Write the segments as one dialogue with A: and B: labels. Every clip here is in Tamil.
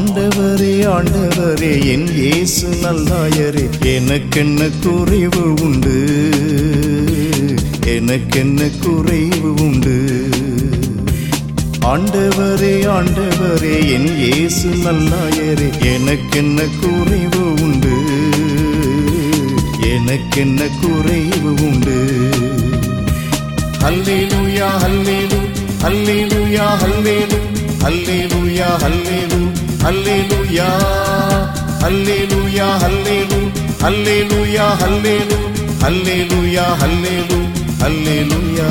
A: ஆண்டவரே ஆண்டவரே என் இயேசு நல்லாயரே எனக்கென்ன குறைவு உண்டு எனக்கென்ன குறைவு உண்டு ஆண்டவரே ஆண்டவரே என் இயேசு நல்லாயரே எனக்கென்ன குறைவு உண்டு எனக்கென்ன குறைவு உண்டு ஹல்லேலூயா ஹல்லேலூ ஹல்லேலூயா ஹல்லேலூ ஹல்லேலூயா ஹல்லேலூ ஹல்லேலூயா ஹல்லேலூயா ஹல்லேலூ ஹல்லேலூயா ஹல்லேலூ ஹல்லேலூயா ஹல்லேலூ ஹல்லேலூயா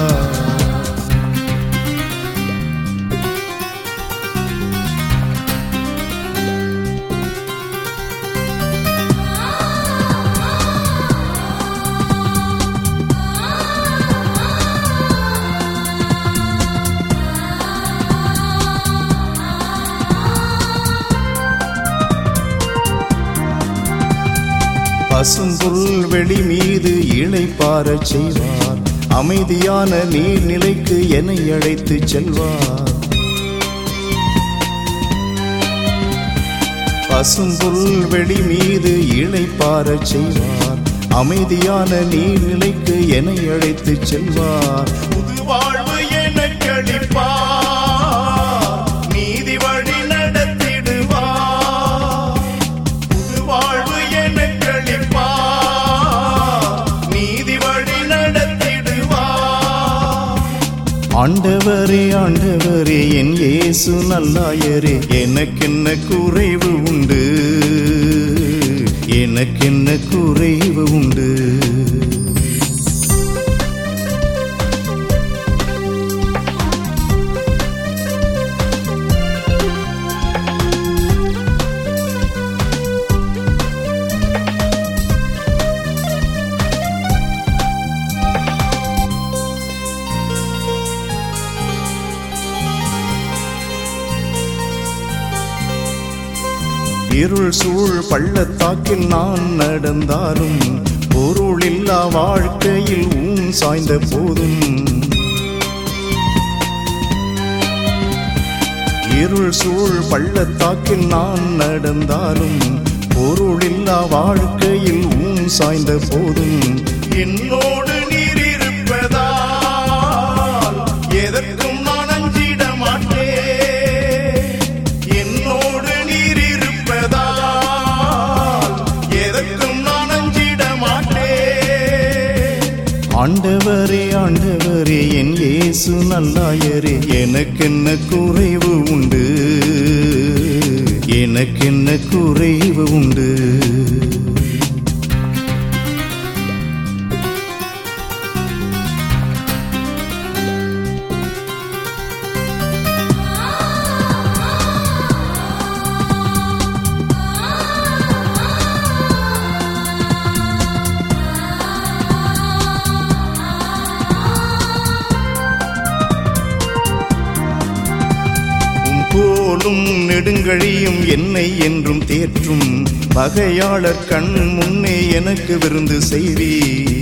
A: பசும்புல் வெளி மீது இளைப்பாரச் செய்வார் அமைதியான நீர்நிலைக்கு என்னை அழைத்து செல்வார் பசும்புல் வெளி மீது இளைப்பாரச் செய்வார் அமைதியான நீர்நிலைக்கு என்னை அழைத்து செல்வார் புது வாழ்வு எனக்கு அளிப்பார் நீதி வழி நடத்திடுவார் புது வாழ்வு எனக்கு அளிப்பார் நீதி வழி நடத்திடுவார் ஆண்டவரே ஆண்டவரே என் இயேசு நல்லாயரே எனக்கென்ன குறைவு உண்டு எனக்கென்ன குறைவு உண்டு இருள் சூழ் பள்ளத்தாக்கில் நான் நடந்தாலும் பொருளில்லா வாழ்க்கையில் ஊன் சாய்ந்த போதும் இருள் சூழ் பள்ளத்தாக்கில் நான் நடந்தாலும் பொருளில்லா வாழ்க்கையில் ஊன் சாய்ந்த போதும் என்னோடு நீர் இருப்பதால் எதற்கும் நான் அஞ்சிட மாட்டேன் என்னோடு நீர் இருப்பதால் எதற்கும் நான் அஞ்சிட மாட்டேன் ஆண்டவரே ஆண்டவரே என் இயேசு நல்லாயரே எனக்கென்ன குறைவு உண்டு எனக்கென்ன குறைவு உண்டு உம் கோலும் நெடுங்கழியும் என்னை என்றும் தேற்றும் பகையாளர் கண் முன்னே எனக்கு விருந்து செய்வி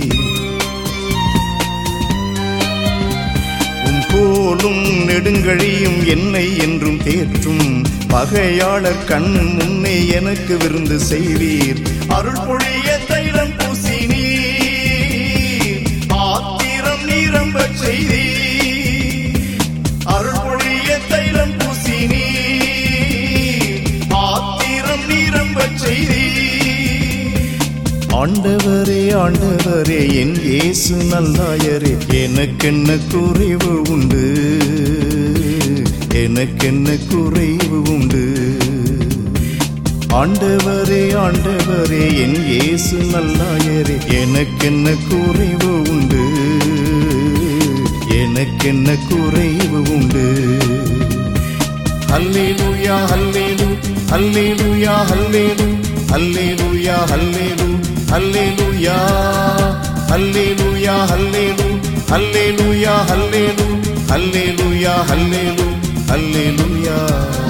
A: உம் கோலும் நெடுங்கழியும் என்னை என்றும் தேற்றும் பகையாளர் கண் முன்னே எனக்கு விருந்து செய்வீர் அருள் பொழிய தைலம் பூசினீர் ஆத்திரம் நீரம்பச் செய்தீர் அருள் பொழிய தைலம் பூசினீர் ஆத்திரம் நீரம்பச் செய்தீர் ஆண்டவரே ஆண்டவரே என் இயேசு நல்லாயரே எனக்கென்ன குறைவு உண்டு எனக்கென்ன குறைவு உண்டு ஆண்டவரே ஆண்டவரே என் இயேசு நல்லாயரே எனக்கென்ன குறைவு உண்டு எனக்கென்ன குறைவு உண்டு ஹல்லேலூயா ஹல்லேலூ ஹல்லேலூயா ஹல்லேலூ ஹல்லேலூயா ஹல்லேலூ ஹல்லேலூயா ஹல்லேலூயா ஹல்லேலூ ஹல்லேலூயா ஹல்லேலூ ஹல்லேலூயா ஹல்லேலூ ஹல்லேலூயா